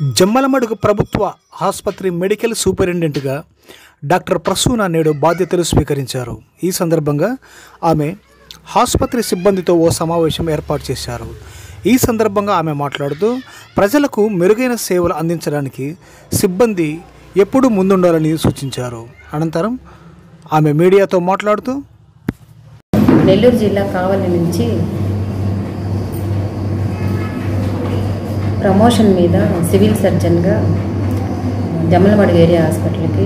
జమ్మలమడుగు ప్రభుత్వ ఆసుపత్రి medical సూపరింటెండెంట్గా doctor Prasuna నేడు బాధ్యతలు స్వీకరించారు ఈ సందర్భంగా ఆమె ఆసుపత్రి సిబ్బందితో ఓ సమావేశం ఏర్పాటు చేశారు ఈ సందర్భంగా ఆమె మాట్లాడుతూ ప్రజలకు మెరుగైన సేవలు అందించడానికి సిబ్బంది ఎప్పుడూ ముందుండాలని సూచించారు అనంతరం ఆమె మీడియాతో మాట్లాడుతూ నెల్లూరు జిల్లా కావలి నుంచి ప్రమోషన్ మీద సివిల్ సర్జన్గా జమ్మలమడుగు ఏరియా హాస్పిటల్కి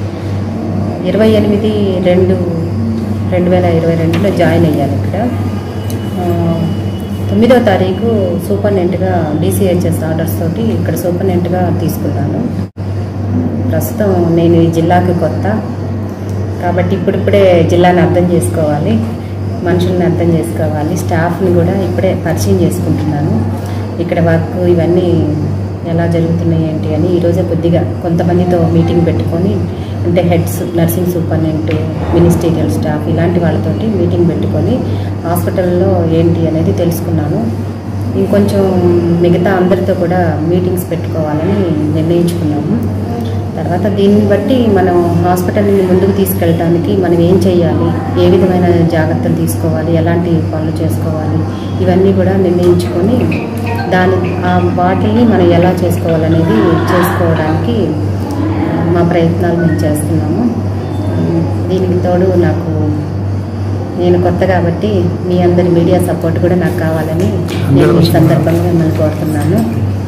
ఇరవై ఎనిమిది రెండు రెండు వేల ఇరవై రెండులో జాయిన్ అయ్యాను ఇక్కడ ఆ, తొమ్మిదో తారీఖు సూపరింటెంట్గా డీసీహెచ్ఎస్ ఆర్డర్స్ తోటి ఇక్కడ సూపరింటెంట్గా తీసుకున్నాను ప్రస్తుతం నేను ఈ జిల్లాకి కొత్త కాబట్టి ఇప్పుడిప్పుడే జిల్లాని అర్థం చేసుకోవాలి మనుషుల్ని అర్థం చేసుకోవాలి స్టాఫ్ని కూడా ఇప్పుడే పరిచయం చేసుకుంటున్నాను ఇక్కడ వర్క్ ఇవన్నీ ఎలా జరుగుతున్నాయి ఏంటి అని ఈరోజే కొద్దిగా కొంతమందితో మీటింగ్ పెట్టుకొని అంటే heads nursing superintendent ministerial staff ఇలాంటి వాళ్ళతోటి మీటింగ్ పెట్టుకొని హాస్పిటల్లో ఏంటి అనేది తెలుసుకున్నాను ఇంకొంచెం మిగతా అందరితో కూడా మీటింగ్స్ పెట్టుకోవాలని నిర్ణయించుకున్నాము తర్వాత దీన్ని బట్టి మనం హాస్పిటల్ని ముందుకు తీసుకెళ్ళడానికి మనం ఏం చేయాలి ఏ విధమైన జాగ్రత్తలు తీసుకోవాలి ఎలాంటి పనులు చేసుకోవాలి ఇవన్నీ కూడా నిర్ణయించుకొని దాని ఆ వాటిని మనం ఎలా చేసుకోవాలనేది చేసుకోవడానికి మా ప్రయత్నాలు మేము చేస్తున్నాము దీనికి తోడు నాకు నేను కొత్త కాబట్టి మీ అందరి మీడియా సపోర్ట్ కూడా నాకు కావాలని నేను ఈ సందర్భంగా మిమ్మల్ని కోరుతున్నాను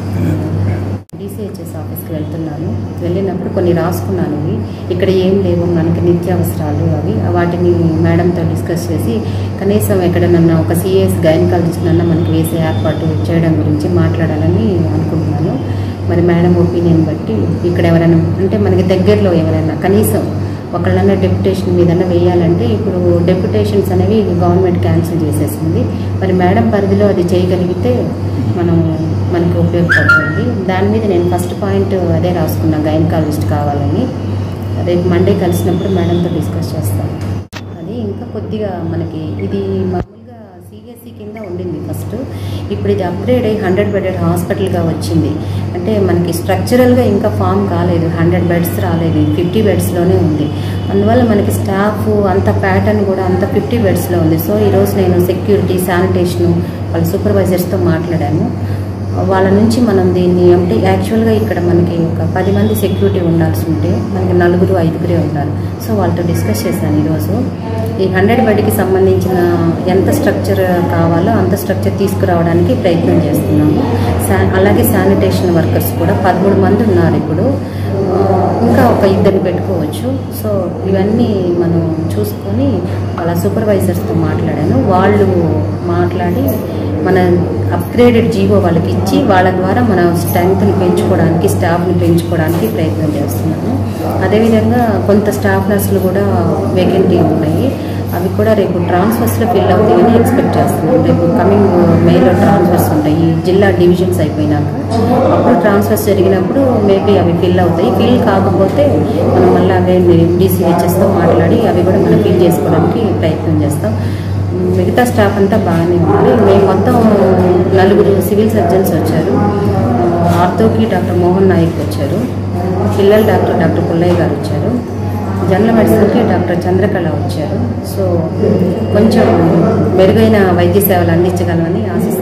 డిసిహెచ్ఎస్ ఆఫీస్కి వెళ్తున్నాను వెళ్ళినప్పుడు కొన్ని రాసుకున్నాను ఇవి ఇక్కడ ఏం లేవు మనకి నిత్యావసరాలు అవి వాటిని మేడంతో డిస్కస్ చేసి కనీసం ఎక్కడనన్నా ఒక సిఎస్ గైనకాలజిస్ట్ నన్నా మనకి వేసే ఏర్పాటు చేయడం గురించి మాట్లాడాలని అనుకుంటున్నాను మరి మేడం ఒపీనియన్ బట్టి ఇక్కడ ఎవరైనా అంటే మనకి దగ్గరలో ఎవరైనా కనీసం ఒకళ్ళన్నా డెప్యుటేషన్ మీదన్నా వేయాలంటే ఇప్పుడు డెప్యుటేషన్స్ అనేవి గవర్నమెంట్ క్యాన్సిల్ చేసేసింది మరి మేడం పరిధిలో అది చేయగలిగితే మనం మనకి ఉపయోగపడుతుంది దాని మీద నేను ఫస్ట్ పాయింట్ అదే రాసుకున్నా గైనకాలజిస్ట్ కావాలని రేపు మండే కలిసినప్పుడు మేడంతో డిస్కస్ చేస్తాను అది ఇంకా కొద్దిగా మనకి ఇది మామూలుగా సిఎస్సి కింద ఉండింది ఫస్ట్ ఇప్పుడు ఇది అప్గ్రేడ్ అయ్యి హండ్రెడ్ బెడెడ్ హాస్పిటల్గా వచ్చింది అంటే మనకి స్ట్రక్చరల్గా ఇంకా ఫామ్ కాలేదు హండ్రెడ్ బెడ్స్ రాలేదు ఫిఫ్టీ బెడ్స్లోనే ఉంది అందువల్ల మనకి స్టాఫ్ అంత ప్యాటర్న్ కూడా అంత ఫిఫ్టీ బెడ్స్లో ఉంది సో ఈరోజు నేను సెక్యూరిటీ శానిటేషను వాళ్ళ సూపర్వైజర్స్తో మాట్లాడాను వాళ్ళ నుంచి మనం దీన్ని అంటే యాక్చువల్గా ఇక్కడ మనకి ఒక పది మంది సెక్యూరిటీ ఉండాల్సి ఉంటే మనకి నలుగురు ఐదుగురే ఉంటారు సో వాళ్ళతో డిస్కస్ చేశాను ఈరోజు ఈ హండ్రెడ్ బెడ్కి సంబంధించిన ఎంత స్ట్రక్చర్ కావాలో అంత స్ట్రక్చర్ తీసుకురావడానికి ప్రయత్నం చేస్తున్నాము శా అలాగే శానిటేషన్ వర్కర్స్ కూడా పదమూడు మంది ఉన్నారు ఇప్పుడు ఆ, ఇంకా ఒక ఇద్దరు పెట్టుకోవచ్చు సో ఇవన్నీ మనం చూసుకొని వాళ్ళ సూపర్వైజర్స్తో మాట్లాడాను వాళ్ళు మాట్లాడి మన అప్గ్రేడెడ్ జీవో వాళ్ళకి ఇచ్చి వాళ్ళ ద్వారా మన స్ట్రెంగ్త్ని పెంచుకోవడానికి స్టాఫ్ని పెంచుకోవడానికి ప్రయత్నం చేస్తున్నాము అదేవిధంగా కొంత స్టాఫ్ నర్సులు కూడా వేకెంటీ ఉన్నాయి అవి కూడా రేపు ట్రాన్స్ఫర్స్లో ఫిల్ అవుతాయని ఎక్స్పెక్ట్ చేస్తున్నాం రేపు కమింగ్ మేలో ట్రాన్స్ఫర్స్ ఉంటాయి ఈ జిల్లా డివిజన్స్ అయిపోయినాక అప్పుడు ట్రాన్స్ఫర్స్ జరిగినప్పుడు మేబీ అవి ఫిల్ అవుతాయి ఫిల్ కాకపోతే మనం మళ్ళీ అవే డీసీహెచ్ఎస్తో మాట్లాడి అవి కూడా మనం ఫిల్ చేసుకోవడానికి ప్రయత్నం చేస్తాం మిగతా స్టాఫ్ అంతా బాగానే ఉంది మేము మొత్తం నలుగురు సివిల్ సర్జన్స్ వచ్చారు ఆర్థోకి డాక్టర్ మోహన్ నాయక్ వచ్చారు పిల్లల డాక్టర్ డాక్టర్ పుల్లయ్య గారు వచ్చారు జనరల్ మెడిసిన్కి డాక్టర్ చంద్రకళ వచ్చారు సో కొంచెం మెరుగైన వైద్య సేవలు అందించగలమని ఆశిస్తున్నాను